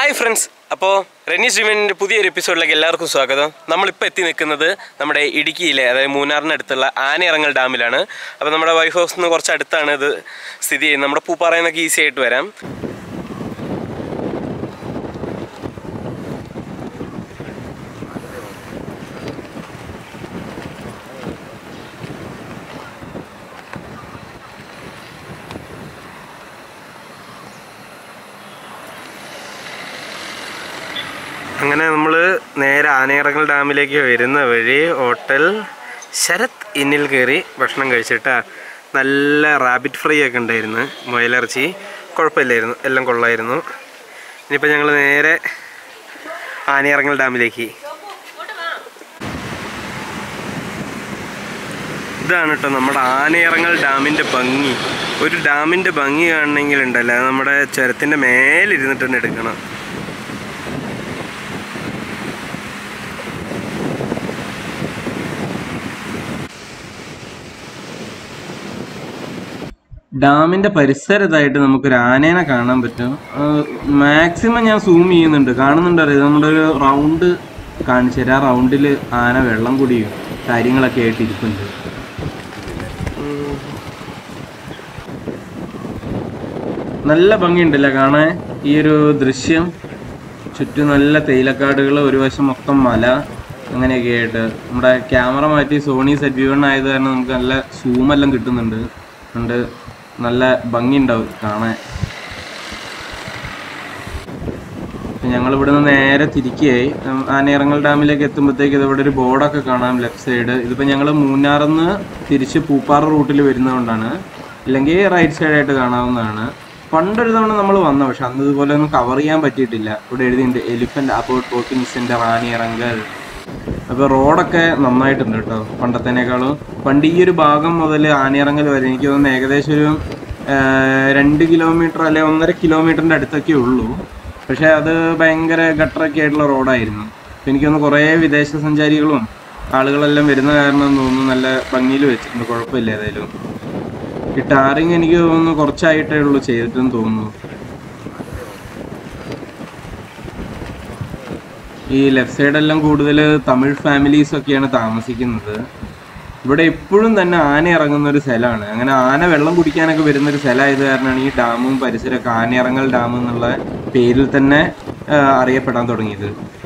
Hi friends അപ്പോൾ റെനീസ് ഡിവനിൻ്റെ പുതിയൊരു എപ്പിസോഡിലേക്ക് എല്ലാവർക്കും സ്വാഗതം നമ്മളിപ്പോൾ എത്തി നിൽക്കുന്നത് നമ്മുടെ ഇടുക്കിയിലെ അതായത് മൂന്നാറിനടുത്തുള്ള ആനയിറങ്ങൽ ഡാമിലാണ് അപ്പോൾ നമ്മുടെ വൈഫ് ഹൗസ് നിന്ന് കുറച്ച് അടുത്താണ് ഇത് സ്ഥിതി ചെയ്യുന്നത് നമ്മുടെ പൂപ്പാറയിൽ നിന്നൊക്കെ ഈസി ആയിട്ട് വരാം അങ്ങനെ നമ്മൾ നേരെ ആനയിറങ്ങൽ ഡാമിലേക്ക് വരുന്ന വഴി ഹോട്ടൽ ശരത് ഇന്നിൽ കയറി ഭക്ഷണം കഴിച്ചിട്ടാ നല്ല റാബിറ്റ് ഫ്രൈ ഒക്കെ ഉണ്ടായിരുന്നു മുയലിറച്ചി കുഴപ്പമില്ലായിരുന്നു എല്ലാം കൊള്ളായിരുന്നു ഇനിയിപ്പോൾ ഞങ്ങൾ നേരെ ആനയിറങ്ങൽ ഡാമിലേക്ക് ഇതാണ് കേട്ടോ നമ്മുടെ ആനയിറങ്ങൽ ഡാമിൻ്റെ ഭംഗി ഒരു ഡാമിൻ്റെ ഭംഗി കാണണമെങ്കിൽ ഉണ്ടല്ലോ അത് നമ്മുടെ ചുരത്തിൻ്റെ മേലിരുന്നിട്ട് തന്നെ എടുക്കണം ഡാമിന്റെ പരിസരത്തായിട്ട് നമുക്കൊരു ആനേനെ കാണാൻ പറ്റും മാക്സിമം ഞാൻ സൂം ചെയ്യുന്നുണ്ട് കാണുന്നുണ്ട് അറിയാം നമ്മുടെ ഒരു റൗണ്ട് കാണിച്ചു തരാം ആ റൗണ്ടിൽ ആന വെള്ളം കുടിയും കാര്യങ്ങളൊക്കെ ആയിട്ട് ഇരിപ്പുണ്ട് നല്ല ഭംഗിയുണ്ടല്ലേ കാണാൻ ഈ ഒരു ദൃശ്യം ചുറ്റും നല്ല തേയിലക്കാടുകൾ ഒരു വശം മൊത്തം മല അങ്ങനെയൊക്കെ ആയിട്ട് നമ്മുടെ ക്യാമറ മാറ്റി സോണി സെറ്റ് വ്യൂ ആയത് കാരണം നമുക്ക് നല്ല സൂമെല്ലാം കിട്ടുന്നുണ്ട് അതുകൊണ്ട് നല്ല ഭംഗിയുണ്ടാവും കാണാൻ ഞങ്ങൾ ഇവിടുന്ന് നേരെ തിരിക്കുകയായി ഉം, ആനയിറങ്ങൽ ഡാമിലേക്ക് എത്തുമ്പോഴത്തേക്ക് ഇവിടെ ഒരു ബോർഡൊക്കെ കാണാം ലെഫ്റ്റ് സൈഡ് ഇതിപ്പോൾ ഞങ്ങൾ മൂന്നാറിന്ന് തിരിച്ച് പൂപ്പാറ റൂട്ടിൽ വരുന്നതുകൊണ്ടാണ് ഇല്ലെങ്കിൽ റൈറ്റ് സൈഡായിട്ട് കാണാവുന്നതാണ് പണ്ടൊരു തവണ നമ്മൾ വന്നു പക്ഷെ അന്ന് ഇതുപോലെ ഒന്നും കവർ ചെയ്യാൻ പറ്റിയിട്ടില്ല ഇവിടെ എഴുതിയിട്ടുണ്ട് elephant about walking centre Anayirangal അപ്പോൾ റോഡൊക്കെ നന്നായിട്ടുണ്ട് കേട്ടോ പണ്ടത്തേനേക്കാളും പണ്ട് ഈ ഒരു ഭാഗം മുതൽ ആനയിറങ്ങൽ വരെ എനിക്ക് തോന്നുന്നു ഏകദേശം ഒരു ആ, രണ്ട് കിലോമീറ്റർ അല്ലെ ഒന്നര കിലോമീറ്ററിൻ്റെ അടുത്തൊക്കെ ഉള്ളൂ പക്ഷെ അത് ഭയങ്കര ഗട്ടറൊക്കെ ആയിട്ടുള്ള റോഡായിരുന്നു അപ്പോൾ എനിക്ക് തോന്നുന്നു കുറേ വിദേശ സഞ്ചാരികളും ആളുകളെല്ലാം വരുന്ന കാരണം തോന്നുന്നു നല്ല ഭംഗിയിൽ വെച്ചിട്ടുണ്ട് കുഴപ്പമില്ല ഏതായാലും ഈ ടാറിങ് എനിക്ക് തോന്നുന്നു കുറച്ചായിട്ടേ ഉള്ളൂ ചെയ്തിട്ടെന്ന് തോന്നുന്നു ഈ ലെഫ്റ്റ് സൈഡെല്ലാം കൂടുതൽ തമിഴ് ഫാമിലീസ് ഒക്കെയാണ് താമസിക്കുന്നത് ഇവിടെ എപ്പോഴും തന്നെ ആന ഇറങ്ങുന്ന ഒരു സ്ഥലമാണ് അങ്ങനെ ആന വെള്ളം കുടിക്കാനൊക്കെ വരുന്ന ഒരു സ്ഥലമായത് കാരണമാണ് ഈ ഡാമും പരിസരമൊക്കെ ആനയിറങ്ങൽ ഡാം എന്നുള്ള പേരിൽ തന്നെ ആ, അറിയപ്പെടാൻ തുടങ്ങിയത്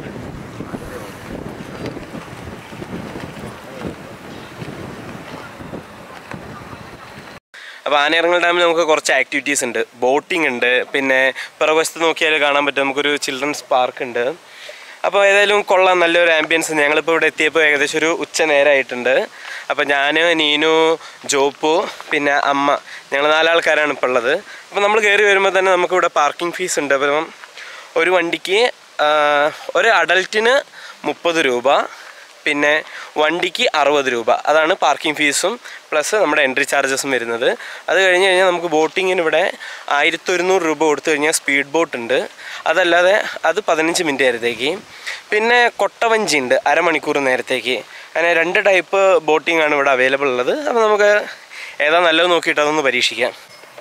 അപ്പോൾ ആനയിറങ്ങൽ ഡാമിൽ നമുക്ക് കുറച്ച് ആക്ടിവിറ്റീസ് ഉണ്ട് ബോട്ടിംഗ് ഉണ്ട് പിന്നെ പിറവശത്ത് നോക്കിയാൽ കാണാൻ പറ്റും നമുക്കൊരു ചിൽഡ്രൻസ് പാർക്ക് ഉണ്ട് അപ്പോൾ ഏതായാലും കൊള്ളാം നല്ലൊരു ആംബിയൻസ് ഞങ്ങളിപ്പോൾ ഇവിടെ എത്തിയപ്പോൾ ഏകദേശം ഒരു ഉച്ച നേരമായിട്ടുണ്ട് അപ്പോൾ ഞാൻ നീനു ജോപ്പു പിന്നെ അമ്മ ഞങ്ങൾ നാലാൾക്കാരാണ് ഇപ്പോൾ ഉള്ളത് അപ്പോൾ നമ്മൾ കയറി വരുമ്പോൾ തന്നെ നമുക്കിവിടെ പാർക്കിംഗ് ഫീസ് ഉണ്ട് അപ്പം ഒരു വണ്ടിക്ക് ആ, ഒരു അഡൽറ്റിന് മുപ്പത് രൂപ പിന്നെ വണ്ടിക്ക് അറുപത് രൂപ അതാണ് പാർക്കിംഗ് ഫീസും പ്ലസ് നമ്മുടെ എൻട്രി ചാർജസും വരുന്നത് അത് കഴിഞ്ഞ് കഴിഞ്ഞാൽ നമുക്ക് ബോട്ടിങ്ങിന് ഇവിടെ ആയിരത്തി ഒരുന്നൂറ് രൂപ കൊടുത്തു കഴിഞ്ഞാൽ സ്പീഡ് ബോട്ട് ഉണ്ട് അതല്ലാതെ അത് പതിനഞ്ച് മിനിറ്റ് നേരത്തേക്ക് പിന്നെ കൊട്ടവഞ്ചി ഉണ്ട് അരമണിക്കൂർ നേരത്തേക്ക് അങ്ങനെ രണ്ട് ടൈപ്പ് ബോട്ടിംഗ് ആണ് ഇവിടെ അവൈലബിൾ ഉള്ളത് അപ്പോൾ നമുക്ക് ഏതാ നല്ലത് നോക്കിയിട്ട് അതൊന്ന് പരീക്ഷിക്കാം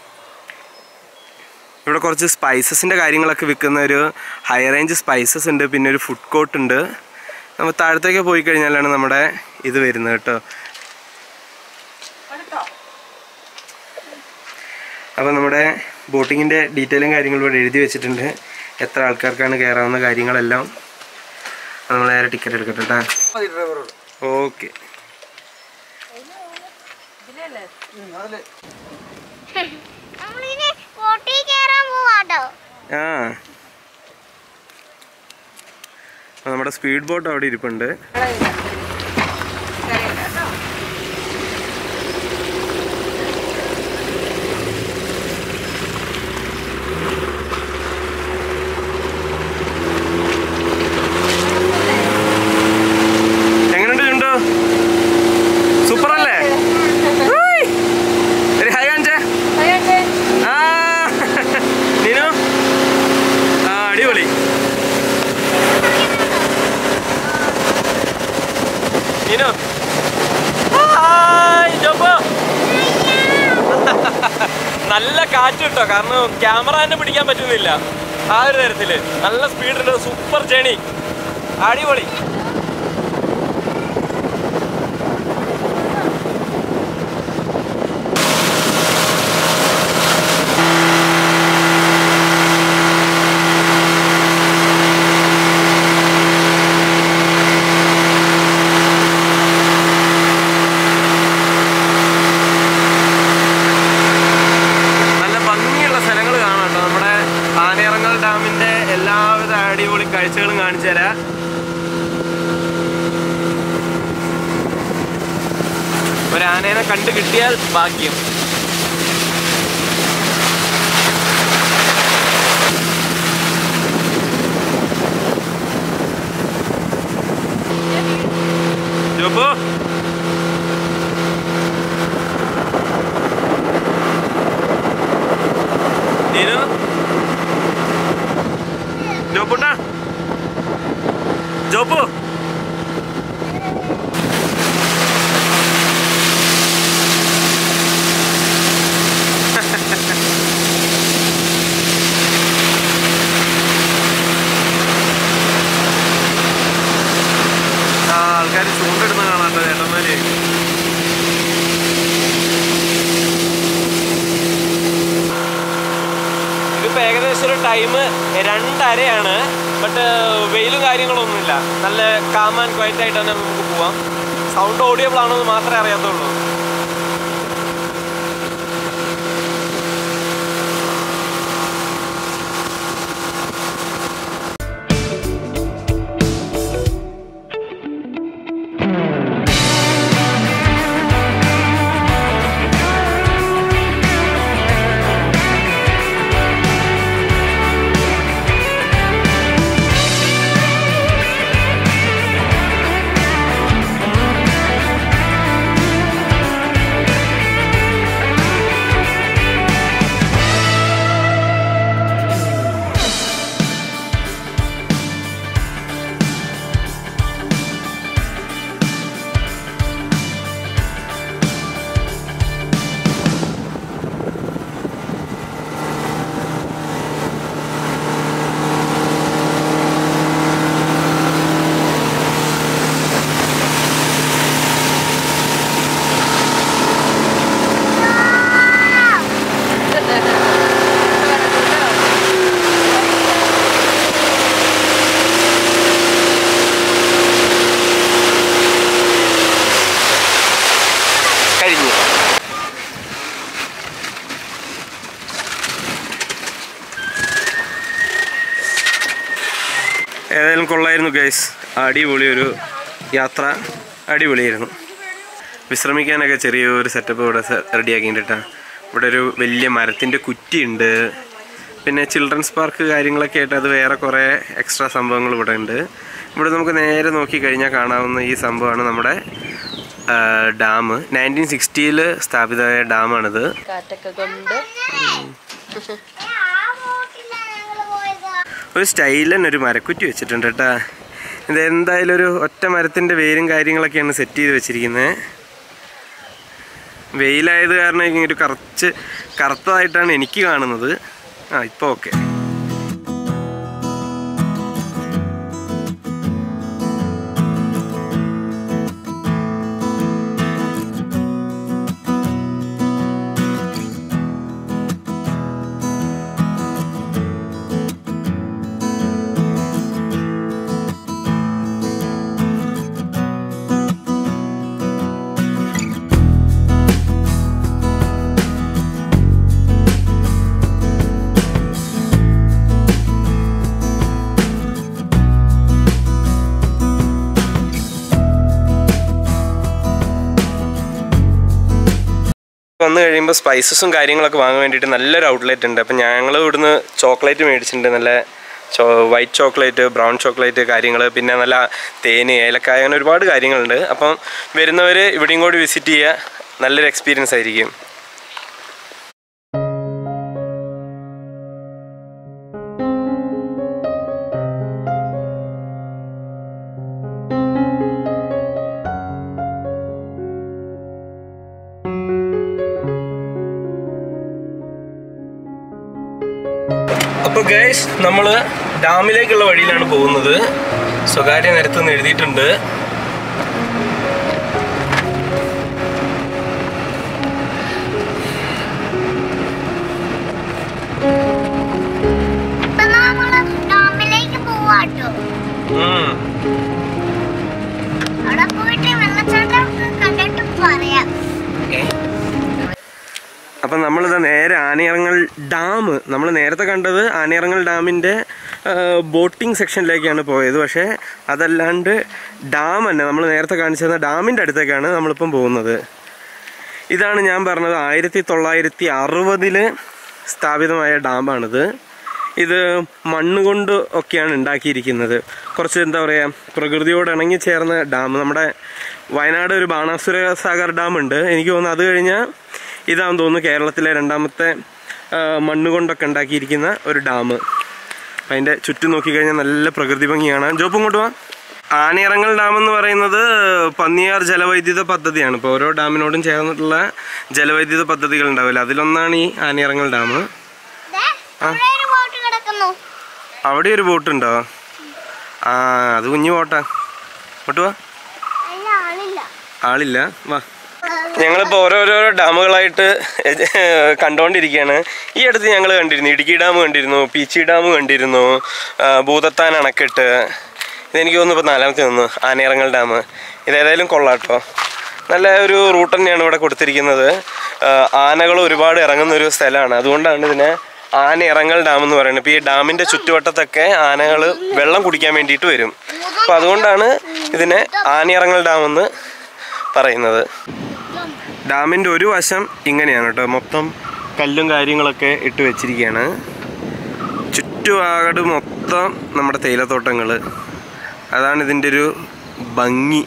ഇവിടെ കുറച്ച് സ്പൈസസിൻ്റെ കാര്യങ്ങളൊക്കെ വിൽക്കുന്ന ഒരു ഹൈ റേഞ്ച് സ്പൈസസ് ഉണ്ട് പിന്നെ ഒരു ഫുഡ് കോർട്ട് ഉണ്ട് നമ്മൾ താഴത്തേക്ക് പോയി കഴിഞ്ഞാലാണ് നമ്മുടെ ഇത് വരുന്നത് കേട്ടോ അപ്പോൾ നമ്മുടെ ബോട്ടിങ്ങിൻ്റെ ഡീറ്റെയിലും കാര്യങ്ങളും ഇവിടെ എഴുതി വെച്ചിട്ടുണ്ട് എത്ര ആൾക്കാർക്കാണ് കയറാവുന്ന കാര്യങ്ങളെല്ലാം അപ്പോൾ നമ്മൾ നേരെ ടിക്കറ്റ് എടുക്കട്ടെ കേട്ടോ ഓക്കെ നമ്മളിനി ബോട്ടിൽ കയറാൻ പോവാട്ടോ ആ അപ്പോൾ നമ്മുടെ സ്പീഡ് ബോട്ട് അവിടെ ഇരിപ്പുണ്ട് എങ്ങനെയുണ്ട് ചുണ്ടു സൂപ്പർ അല്ലേ ഉയ്. ഒരു ഹായ് കാണിച്ചേ ആ നീനു ആ അടിപൊളി നീനു ഹായ് ജോപ്പോ നല്ല കാറ്റ് കിട്ടോ കാരണം ക്യാമറ തന്നെ പിടിക്കാൻ പറ്റുന്നില്ല ആ ഒരു തരത്തില് നല്ല സ്പീഡുണ്ട് സൂപ്പർ ജേണി അടിപൊളി നല്ല ഭംഗിയുള്ള സ്ഥലങ്ങൾ കാണാം കേട്ടോ നമ്മുടെ ആനയിറങ്ങൽ ഡാമിന്റെ എല്ലാവിധ അടിപൊളി കാഴ്ചകളും കാണിച്ചു തരാം ഒരു ആനേനെ കണ്ടു കിട്ടിയാൽ ഭാഗ്യം ജോബു നീനു ജോബുണ്ണ ജോബു ആ ആൾക്കാർ ചൂണ്ടിടുന്ന കാണാട്ടോ ചേട്ടന്മാര് ഇതിപ്പോ ഏകദേശം ഒരു ടൈം രണ്ടരയാണ് ബട്ട് വെയിലും കാര്യങ്ങളൊന്നുമില്ല നല്ല കാം ആൻഡ് ക്വയറ്റ് ആയിട്ട് തന്നെ നമുക്ക് പോവാം സൗണ്ട് ഓഡിയബിൾ ആണോ എന്ന് മാത്രമേ അറിയാത്തുള്ളൂ കഴിഞ്ഞു ഏതായാലും കൊള്ളായിരുന്നു ഗൈസ് അടിപൊളി ഒരു യാത്ര അടിപൊളിയായിരുന്നു വിശ്രമിക്കാനൊക്കെ ചെറിയൊരു സെറ്റപ്പ് ഇവിടെ റെഡിയാക്കിയിട്ടാ ഇവിടെ ഒരു വലിയ മരത്തിൻ്റെ കുറ്റിയുണ്ട് പിന്നെ ചിൽഡ്രൻസ് പാർക്ക് കാര്യങ്ങളൊക്കെ ആയിട്ട് അത് വേറെ കുറേ എക്സ്ട്രാ സംഭവങ്ങൾ ഇവിടെ ഉണ്ട് ഇവിടെ നമുക്ക് നേരെ നോക്കി കഴിഞ്ഞാൽ കാണാവുന്ന ഈ സംഭവമാണ് നമ്മുടെ ഡാം നയൻറ്റീൻ സിക്സ്റ്റിയിൽ സ്ഥാപിതമായ ഡാമാണിത് കാറ്റൊക്കെ കൊണ്ട് ആ ബോട്ടിലാണ് ഞങ്ങള് പോയത് ഒരു സ്റ്റൈലൻ ഒരു മരക്കുറ്റി വെച്ചിട്ടുണ്ട് കേട്ടാ ഇത് എന്തായാലും ഒരു ഒറ്റ മരത്തിൻ്റെ വേരും കാര്യങ്ങളൊക്കെയാണ് സെറ്റ് ചെയ്ത് വെച്ചിരിക്കുന്നത് വെയിലായത് കാരണം ഇങ്ങനെ ഒരു കറച്ച് കറുത്തതായിട്ടാണ് എനിക്ക് കാണുന്നത് ആ ഇപ്പോൾ ഓക്കെ വന്നു കഴിയുമ്പോൾ സ്പൈസസും കാര്യങ്ങളൊക്കെ വാങ്ങാൻ വേണ്ടിയിട്ട് നല്ലൊരു ഔട്ട്ലെറ്റ് ഉണ്ട് അപ്പം ഞങ്ങൾ ഇവിടുന്ന് ചോക്ലേറ്റ് മേടിച്ചിട്ടുണ്ട് നല്ല ചോ വൈറ്റ് ചോക്ലേറ്റ് ബ്രൗൺ ചോക്ലേറ്റ് കാര്യങ്ങൾ പിന്നെ നല്ല തേന് ഏലക്കായ അങ്ങനെ ഒരുപാട് കാര്യങ്ങളുണ്ട് അപ്പം വരുന്നവർ ഇവിടെയും കൂടി വിസിറ്റ് ചെയ്യുക നല്ലൊരു എക്സ്പീരിയൻസ് ആയിരിക്കും അപ്പോൾ ഗൈസ് നമ്മൾ ഡാമിലേക്കുള്ള വഴിയിലാണ് പോകുന്നത് സ്വകാര്യ നിരത്തുനിന്ന് എഴുതിയിട്ടുണ്ട് ഇപ്പൊ നമ്മള് ഡാമിലേക്ക് പോവാട്ടോ ഉം. അവിടെ പോയിട്ട് വെള്ളച്ചാട്ടം കണ്ടിട്ട് പറയാം അപ്പം നമ്മളിത് നേരെ ആനയിറങ്ങൽ ഡാം നമ്മൾ നേരത്തെ കണ്ടത് ആനയിറങ്ങൽ ഡാമിൻ്റെ ബോട്ടിംഗ് സെക്ഷനിലേക്കാണ് പോയത് പക്ഷേ അതല്ലാണ്ട് ഡാം തന്നെ നമ്മൾ നേരത്തെ കാണിച്ചിരുന്ന ഡാമിൻ്റെ അടുത്തേക്കാണ് നമ്മളിപ്പം പോകുന്നത് ഇതാണ് ഞാൻ പറഞ്ഞത് ആയിരത്തി തൊള്ളായിരത്തി അറുപതില് സ്ഥാപിതമായ ഡാമാണിത് ഇത് മണ്ണ് കൊണ്ട് ഒക്കെയാണ് ഉണ്ടാക്കിയിരിക്കുന്നത് കുറച്ച് എന്താ പറയുക പ്രകൃതിയോട് ഇണങ്ങി ചേർന്ന ഡാം നമ്മുടെ വയനാട് ഒരു ബാണാസുര സാഗർ ഡാം ഉണ്ട് എനിക്ക് തോന്നുന്നു അത് കഴിഞ്ഞാൽ ഇതാണെന്ന് തോന്നുന്നു കേരളത്തിലെ രണ്ടാമത്തെ ആ, മണ്ണ് കൊണ്ടൊക്കെ ഉണ്ടാക്കിയിരിക്കുന്ന ഒരു ഡാം അപ്പം അതിൻ്റെ ചുറ്റും നോക്കിക്കഴിഞ്ഞാൽ നല്ല പ്രകൃതി ഭംഗിയാണ് ജോപ്പ് ഇങ്ങോട്ട് പോവാം ആനയിറങ്ങൽ ഡാം എന്ന് പറയുന്നത് പന്നിയാർ ജലവൈദ്യുത പദ്ധതിയാണ് ഇപ്പോൾ ഓരോ ഡാമിനോടും ചേർന്നിട്ടുള്ള ജലവൈദ്യുത പദ്ധതികൾ ഉണ്ടാവില്ല അതിലൊന്നാണ് ഈ ആനയിറങ്ങൽ ഡാം ദേ, അവിടെ ഒരു ബോട്ട് കിടക്കുന്നു അവിടെ ഒരു ബോട്ട് ഉണ്ടോ ആ അത് കുഞ്ഞു ബോട്ടാ ഇങ്ങോട്ട് വാ അതിൽ ആളില്ല ആളില്ല വാ ഞങ്ങളിപ്പോൾ ഓരോരോ ഡാമുകളായിട്ട് കണ്ടുകൊണ്ടിരിക്കുകയാണ് ഈ അടുത്ത് ഞങ്ങൾ കണ്ടിരുന്നു ഇടുക്കി ഡാം കണ്ടിരുന്നു പീച്ചി ഡാം കണ്ടിരുന്നു ആ, ഭൂതത്താൻ അണക്കെട്ട് ഇതെനിക്ക് തോന്നുന്നു ഇപ്പോൾ നാലാമത്തെ തോന്നുന്നു ആനയിറങ്ങൽ ഡാം ഇതേതായാലും കൊള്ളാട്ടോ നല്ല ഒരു റൂട്ട് തന്നെയാണ് ഇവിടെ കൊടുത്തിരിക്കുന്നത് ആനകൾ ഒരുപാട് ഇറങ്ങുന്ന ഒരു സ്ഥലമാണ് അതുകൊണ്ടാണ് ഇതിനെ ആനയിറങ്ങൽ ഡാം എന്ന് പറയുന്നത് ഇപ്പോൾ ഈ ഡാമിൻ്റെ ചുറ്റുവട്ടത്തൊക്കെ ആനകൾ വെള്ളം കുടിക്കാൻ വേണ്ടിയിട്ട് വരും അപ്പോൾ അതുകൊണ്ടാണ് ഇതിനെ ആനയിറങ്ങൽ ഡാം എന്ന് പറയുന്നത് ഡാമിൻ്റെ ഒരു വശം ഇങ്ങനെയാണ് കേട്ടോ മൊത്തം കല്ലും കാര്യങ്ങളൊക്കെ ഇട്ട് വെച്ചിരിക്കുകയാണ് ചുറ്റുപാട് മൊത്തം നമ്മുടെ തേയിലത്തോട്ടങ്ങൾ അതാണ് ഇതിൻ്റെ ഒരു ഭംഗി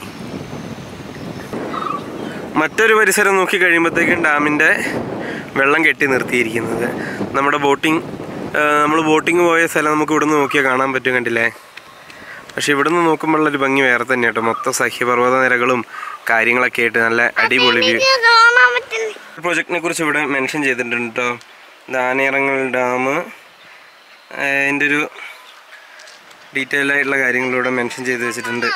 മറ്റൊരു പരിസരം നോക്കി കഴിയുമ്പോഴത്തേക്കും ഡാമിൻ്റെ വെള്ളം കെട്ടി നിർത്തിയിരിക്കുന്നത് നമ്മുടെ ബോട്ടിംഗ് നമ്മൾ ബോട്ടിംഗ് പോയ സ്ഥലം നമുക്ക് ഇവിടുന്ന് നോക്കിയാൽ കാണാൻ പറ്റും കണ്ടില്ലേ പക്ഷെ ഇവിടുന്ന് നോക്കുമ്പോഴുള്ളൊരു ഭംഗി വേറെ തന്നെ കേട്ടോ മൊത്തം സഹ്യപർവ്വത നിരകളും കാര്യങ്ങളൊക്കെ ആയിട്ട് നല്ല അടിപൊളി വ്യൂ എനിക്ക് കാണാൻ പറ്റുന്നു പ്രോജക്റ്റിനെ കുറിച്ച് ഇവിടെ മെൻഷൻ ചെയ്തിട്ടുണ്ട് കേട്ടോ ദാനിയറങ്ങൽ ഡാം അതിൻ്റെ ഒരു ഡീറ്റെയിൽ ആയിട്ടുള്ള കാര്യങ്ങൾ ഇവിടെ മെൻഷൻ ചെയ്ത് വെച്ചിട്ടുണ്ട്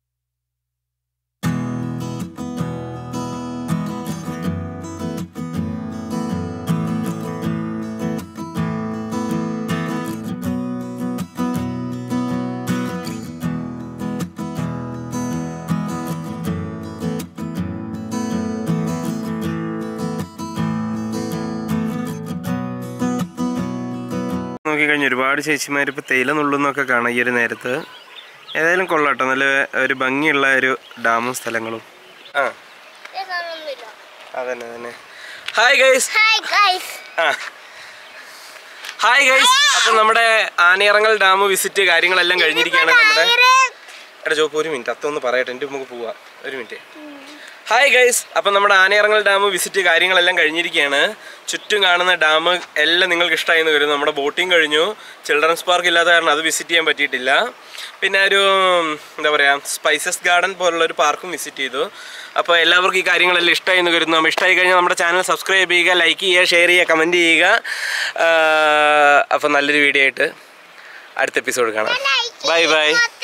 നോക്കിക്കഴിഞ്ഞാൽ ഒരുപാട് ചേച്ചിമാർ ഇപ്പോൾ തേയില നുള്ളുന്നൊക്കെ കാണാം ഈ ഒരു നേരത്ത് ഏതായാലും കൊള്ളാട്ടോ നല്ല ഒരു ഭംഗിയുള്ള ഒരു ഡാമും സ്ഥലങ്ങളും ആ കാണുന്നില്ല അതന്നെ അതന്നെ ഹായ് ഗൈസ് ഹായ് ഗൈസ് ആ ഹായ് ഗൈസ് അപ്പം നമ്മുടെ ആനയിറങ്ങൽ ഡാം വിസിറ്റ് കാര്യങ്ങളെല്ലാം കഴിഞ്ഞിരിക്കുകയാണ് നമ്മുടെ എടാ ജോപ്പ് ഒരു മിനിറ്റ് അത്തൊന്ന് പറയട്ടെ എൻ്റെ നമുക്ക് പോവാം ഒരു മിനിറ്റ് ഹായ് ഗൈസ് അപ്പം നമ്മുടെ ആനയിറങ്ങൽ ഡാം വിസിറ്റ് കാര്യങ്ങളെല്ലാം കഴിഞ്ഞിരിക്കുകയാണ് ചുറ്റും കാണുന്ന ഡാം എല്ലാം നിങ്ങൾക്ക് ഇഷ്ടമായി എന്ന് വരും നമ്മുടെ ബോട്ടിംഗ് കഴിഞ്ഞു ചിൽഡ്രൻസ് പാർക്ക് ഇല്ലാത്ത കാരണം അത് വിസിറ്റ് ചെയ്യാൻ പറ്റിയിട്ടില്ല പിന്നെ ഒരു എന്താ പറയുക സ്പൈസസ് ഗാർഡൻ പോലുള്ള ഒരു പാർക്കും വിസിറ്റ് ചെയ്തു അപ്പോൾ എല്ലാവർക്കും ഈ കാര്യങ്ങളെല്ലാം ഇഷ്ടമായി എന്ന് കരുതുന്നു നമ്മൾ ഇഷ്ടമായി കഴിഞ്ഞാൽ നമ്മുടെ ചാനൽ സബ്സ്ക്രൈബ് ചെയ്യുക ലൈക്ക് ചെയ്യുക ഷെയർ ചെയ്യുക കമൻറ്റ് ചെയ്യുക അപ്പോൾ നല്ലൊരു വീഡിയോ ആയിട്ട് അടുത്ത എപ്പിസോഡ് കാണാം ബൈ ബൈ